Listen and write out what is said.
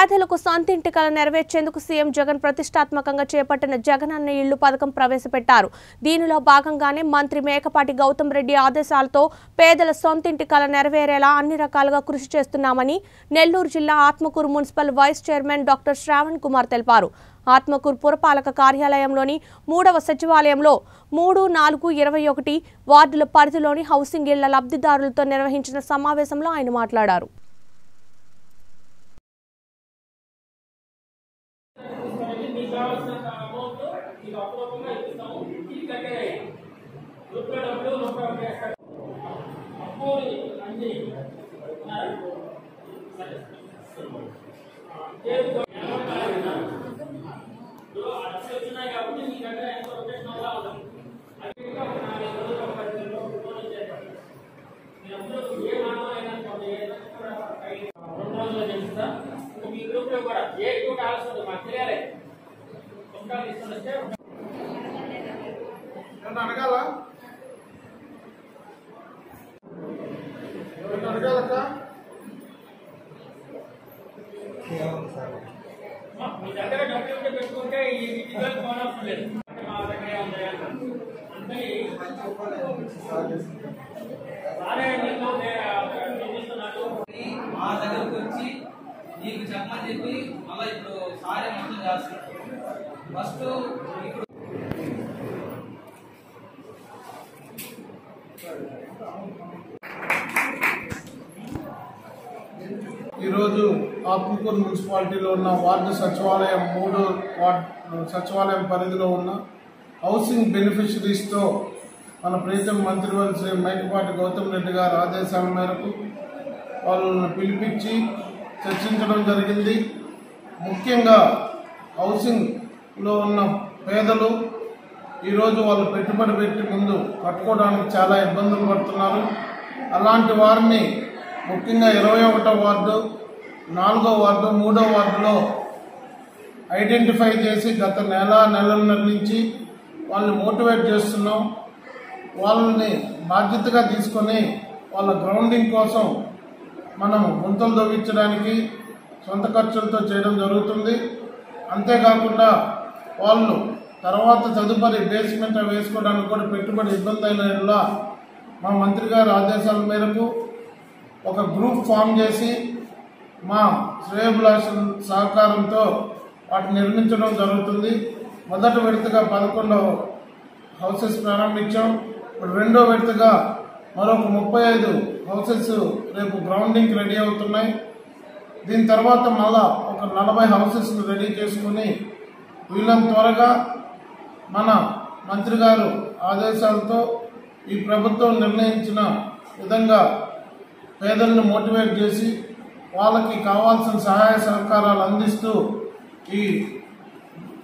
పేదలకు సొంతింటి కల నెరవేర్చేందుకు సీఎం జగన్ ప్రతిష్టాత్మకంగా చేపట్టిన జగనన్న ఇళ్లు పథకం ప్రవేశపెట్టారు దీనిలో భాగంగానే మంత్రి మేకపాటి గౌతమ్ రెడ్డి ఆదేశాలతో పేదల సొంతింటి కల నెరవేరేలా అన్ని రకాలుగా కృషి చేస్తున్నామని నెల్లూరు జిల్లా Atmakur municipal vice chairman doctor Shravan Kumar తెలిపారు ఆత్మకూరు పురపాలక కార్యాలయంలోని మూడవ సచివాలయంలో మూడు నాలుగు ఇరవై ఒకటి వార్డుల పరిధిలోని హౌసింగ్ ఇళ్ల లబ్ధిదారులతో నిర్వహించిన సమావేశంలో ఆయన మాట్లాడారు మీకు కావాల్సినంత అమౌంట్ మీకు అప్పుడప్పుడు ఇస్తాము ఇది కట్టేయాలి రూపాయ డబ్బులు రూపాయలు వేస్తారు అప్పు అన్ని ఉన్నారా? సరే. లేదు, ఇప్పుడు ఆ డబ్బులు వచ్చినాయి కాబట్టి మీ దగ్గర ఎంత రొటేషన్ అవ్వాలా ఉంటుంది. అది ఇంకా ఒక నాలుగైదు రోజులు, ఒక పది రోజులు ఫోన్ చేస్తారు. మీరందరూ ఏ మార్గం అయినా అనుకోండి, ఏదైనా కూడా ఐదు- రెండు రోజుల్లో చేస్తా. ఇంకా మీ గ్రూప్లో కూడా ఏ గ్రూప్ ఆలస్యం ఉంది, మాకు తెలియాలి పుస్తకాలు తీసుకొని వస్తే ఏమన్నా అడగాల ఎవరైనా అడగాలక్క మీ దగ్గర డబ్బులు ఉంటే పెట్టుకుంటే ఈ డిజిటల్ ఫోన్ అవసరం లేదు అంటే మా దగ్గర ఉంటాయి అంటారు. అందుకని సారే నీకు నేను చూపిస్తున్నాను మా దగ్గరకు వచ్చి నీకు చెప్పమని చెప్పి మళ్ళీ ఇప్పుడు సారే మొత్తం చేస్తున్నాడు ఫస్ట్ ఇప్పుడు ఈరోజు ఆత్మకూరు మున్సిపాలిటీలో ఉన్న వార్డు సచివాలయం మూడు వార్డు సచివాలయం పరిధిలో ఉన్న హౌసింగ్ బెనిఫిషరీస్తో మన ప్రీతం మంత్రివర్గ శ్రీ మేకపాటి గౌతమ్ రెడ్డి గారి ఆదేశాల మేరకు వాళ్ళని పిలిపించి చర్చించడం జరిగింది ముఖ్యంగా హౌసింగ్లో ఉన్న పేదలు ఈరోజు వాళ్ళు పెట్టుబడి పెట్టి ముందు కట్టుకోవడానికి చాలా ఇబ్బందులు పడుతున్నారు అలాంటి వారిని ముఖ్యంగా ఇరవై ఒకటో వార్డు నాలుగో వార్డు మూడో వార్డులో ఐడెంటిఫై చేసి గత నెల నెలన్నర నుంచి వాళ్ళని మోటివేట్ చేస్తున్నాం వాళ్ళని బాధ్యతగా తీసుకొని వాళ్ళ గ్రౌండింగ్ కోసం మనం గుంతలు తవ్వించడానికి సొంత ఖర్చులతో చేయడం జరుగుతుంది అంతేకాకుండా వాళ్ళు తర్వాత తదుపరి బేస్మెంట్ అవి వేసుకోవడానికి కూడా పెట్టుబడి ఇబ్బంది అయిన యెడల మా మంత్రి గారి ఆదేశాల మేరకు ఒక గ్రూప్ ఫామ్ చేసి మా శ్రేయభిలాషుల సహకారంతో వాటిని నిర్మించడం జరుగుతుంది మొదటి విడతగా పదకొండవ హౌసెస్ ప్రారంభించాం ఇప్పుడు రెండో విడతగా మరొక ముప్పై ఐదు హౌసెస్ రేపు గ్రౌండింగ్ రెడీ అవుతున్నాయి దీని తర్వాత మళ్ళా ఒక నలభై హౌసెస్ రెడీ చేసుకుని వీళ్ళని త్వరగా మన మంత్రి గారు ఆదేశాలతో ఈ ప్రభుత్వం నిర్ణయించిన విధంగా పేదలను మోటివేట్ చేసి వాళ్ళకి కావాల్సిన సహాయ సహకారాలు అందిస్తూ ఈ